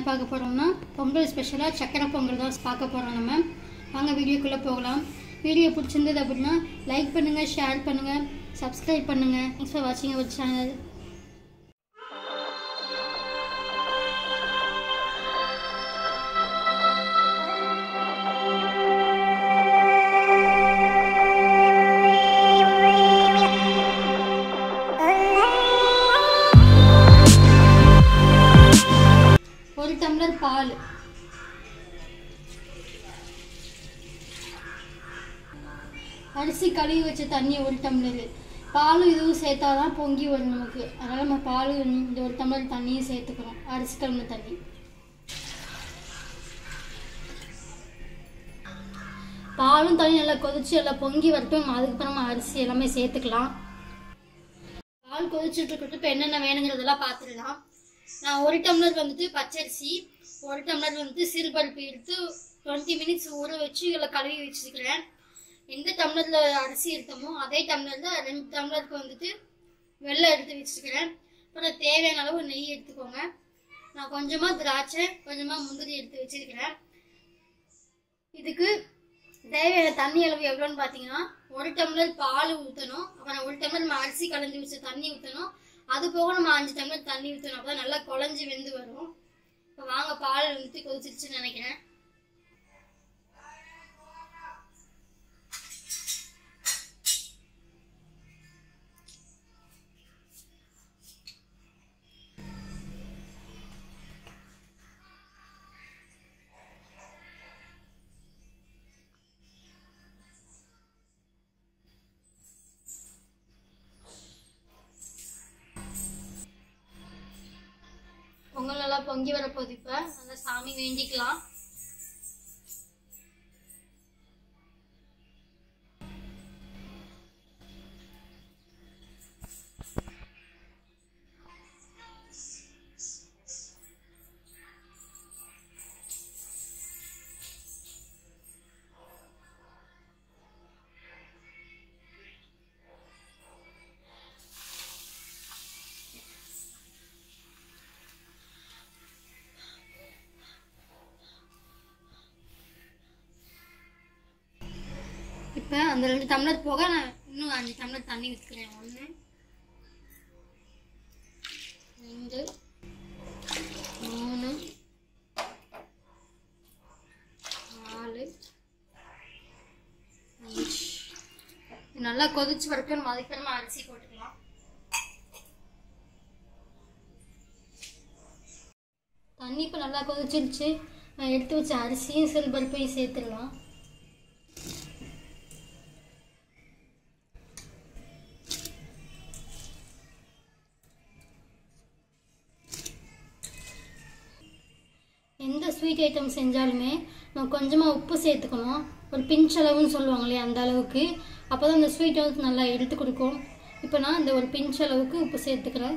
பார்க்க போகிறோம்னா பொங்கல் ஸ்பெஷலாக சக்கரை பொங்கல் தான் பார்க்க போகிறோம் நம்ம வாங்க வீடியோக்குள்ளே போகலாம் வீடியோ பிடிச்சிருந்தது அப்படின்னா லைக் பண்ணுங்கள் ஷேர் பண்ணுங்கள் சப்ஸ்கிரைப் பண்ணுங்கள் தேங்க்ஸ் ஃபார் வாட்சிங் அவர் சேனல் ஒரு டம்ளர் பால் அரிசி கழுவி வச்ச தண்ணி ஒரு டம்ளர் பாலும் இதுவும் சேர்த்தா தான் பொங்கி வரும் நமக்கு அதனால் நம்ம பால் இந்த ஒரு டம்ளர் தண்ணியும் சேர்த்துக்கிறோம் அரிசி கழுவின தண்ணி பாலும் தண்ணி நல்லா கொதிச்சு நல்லா பொங்கி வரட்டும் நம்ம அதுக்கப்புறமா அரிசி எல்லாமே சேர்த்துக்கலாம் பால் கொதிச்சுட்டு இருக்கட்டும் இப்போ என்னென்ன வேணுங்கிறதெல்லாம் பார்த்துடலாம் நான் ஒரு டம்ளர் வந்துட்டு பச்சரிசி ஒரு டம்ளர் வந்துட்டு சிறுபருப்பு எடுத்து டுவெண்ட்டி மினிட்ஸ் ஊற வச்சு இதில் கழுவி வச்சுக்கிறேன் எந்த டம்ளரில் அரிசி எடுத்தோமோ அதே டம்ளரில் ரெண்டு டம்ளருக்கு வந்துட்டு வெள்ளம் எடுத்து வச்சுக்கிறேன் அப்புறம் தேவையான அளவு நெய் எடுத்துக்கோங்க நான் கொஞ்சமாக திராட்சை கொஞ்சமாக முந்திரி எடுத்து வச்சிருக்கிறேன் இதுக்கு தேவையான தண்ணி அளவு எவ்வளோன்னு பார்த்தீங்கன்னா ஒரு டம்ளர் பால் ஊற்றணும் அப்புறம் ஒரு டம்ளர் நம்ம அரிசி கலந்து வச்ச தண்ணி ஊற்றணும் அது போக நம்ம அஞ்சு டம்ளர் தண்ணி ஊற்றணும் அப்போ நல்லா குழஞ்சி வெந்து வரும் இப்போ வாங்க பால் வந்துட்டு கொதிச்சிருச்சுன்னு நினைக்கிறேன் பொங்கல் நல்லா பொங்கி வரப்போகுது இப்போ நல்லா சாமி வேண்டிக்கலாம் இப்போ அந்த ரெண்டு டம்ளர் போக நான் இன்னும் அஞ்சு டம்ளர் தண்ணி ஊற்றிக்கிறேன் ஒன்று ரெண்டு மூணு நாலு அஞ்சு இது நல்லா கொதிச்சு வரைக்கும் நம்ம அதுக்கப்புறமா அரிசி போட்டுக்கலாம் தண்ணி இப்போ நல்லா கொதிச்சிருச்சு நான் எடுத்து வச்ச அரிசியும் சிறுபருப்பையும் சேர்த்துடலாம் எந்த ஸ்வீட் ஐட்டம் செஞ்சாலுமே நம்ம கொஞ்சமாக உப்பு சேர்த்துக்கணும் ஒரு பிஞ்ச் அளவுன்னு சொல்லுவாங்க இல்லையா அந்த அளவுக்கு அப்போ தான் அந்த ஸ்வீட் வந்து நல்லா எடுத்து கொடுக்கும் இப்போ நான் இந்த ஒரு பிஞ்ச் அளவுக்கு உப்பு சேர்த்துக்கிறேன்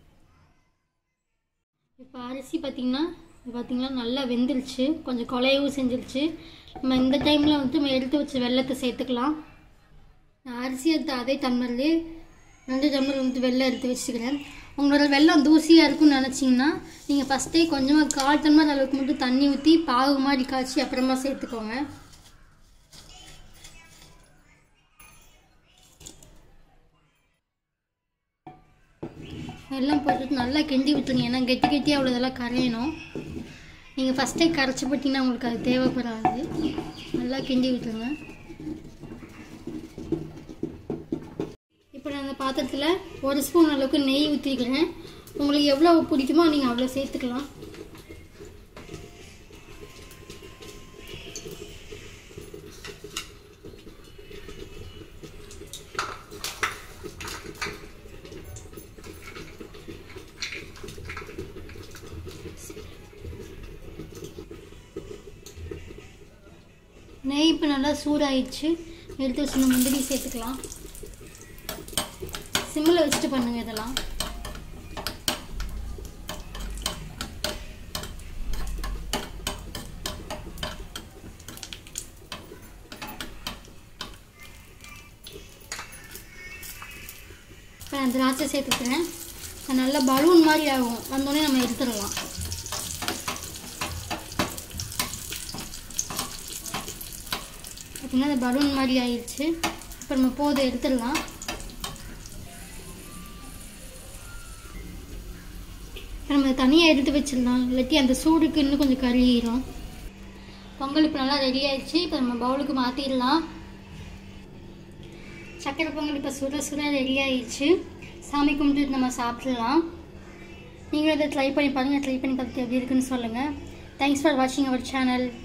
இப்போ அரிசி பார்த்திங்கன்னா பார்த்திங்கன்னா நல்லா வெந்துருச்சு கொஞ்சம் குலையவும் செஞ்சிருச்சு நம்ம இந்த டைமில் வந்து நம்ம எடுத்து வச்ச வெள்ளத்தை சேர்த்துக்கலாம் நான் அரிசி எடுத்த அதே டம்ளர்லேயே ரெண்டு டம்ளர் வந்து வெள்ளம் எடுத்து வச்சுக்கிறேன் உங்களோட வெள்ளம் தூசியாக இருக்கும்னு நினச்சிங்கன்னா நீங்கள் ஃபஸ்ட்டே கொஞ்சமாக கால் டம்ளர் அளவுக்கு மட்டும் தண்ணி ஊற்றி பாகு மாதிரி காய்ச்சி அப்புறமா சேர்த்துக்கோங்க வெள்ளம் போட்டுட்டு நல்லா கிண்டி விட்டுருங்க ஏன்னா கெட்டி கெட்டியாக அவ்வளோ இதெல்லாம் கரையணும் நீங்கள் ஃபஸ்ட்டே கரைச்சி போட்டிங்கன்னா உங்களுக்கு அது தேவைப்படாது நல்லா கிண்டி விட்டுருங்க இப்போ நான் அந்த பாத்திரத்தில் ஒரு ஸ்பூன் அளவுக்கு நெய் ஊற்றிக்கிறேன் உங்களுக்கு எவ்வளோ பிடிக்குமோ நீங்கள் அவ்வளோ சேர்த்துக்கலாம் நெய் இப்போ நல்லா சூடாயிடுச்சு எடுத்து வச்சு நம்ம முந்திரி சேர்த்துக்கலாம் சிம்மில் வச்சுட்டு பண்ணுங்க இதெல்லாம் இப்போ நான் திராட்சை சேர்த்துக்கிறேன் அது நல்லா பலூன் மாதிரி ஆகும் வந்தோடனே நம்ம எடுத்துடலாம் பார்த்தீங்கன்னா அது பலூன் மாதிரி ஆயிடுச்சு இப்போ நம்ம போதை எடுத்துடலாம் இப்போ நம்ம தனியாக எடுத்து வச்சிடலாம் இல்லாட்டி அந்த சூடுக்கு இன்னும் கொஞ்சம் கருகிரும் பொங்கல் இப்போ நல்லா ரெடி ஆயிடுச்சு இப்போ நம்ம பவுலுக்கு மாற்றிடலாம் சக்கரை பொங்கல் இப்போ சுட சுட ரெடி ஆயிடுச்சு சாமி கும்பிட்டு நம்ம சாப்பிடலாம் நீங்களும் இதை ட்ரை பண்ணி பாருங்கள் ட்ரை பண்ணி பார்த்துட்டு எப்படி இருக்குன்னு சொல்லுங்கள் தேங்க்ஸ் ஃபார் வாட்சிங் அவர் சேனல்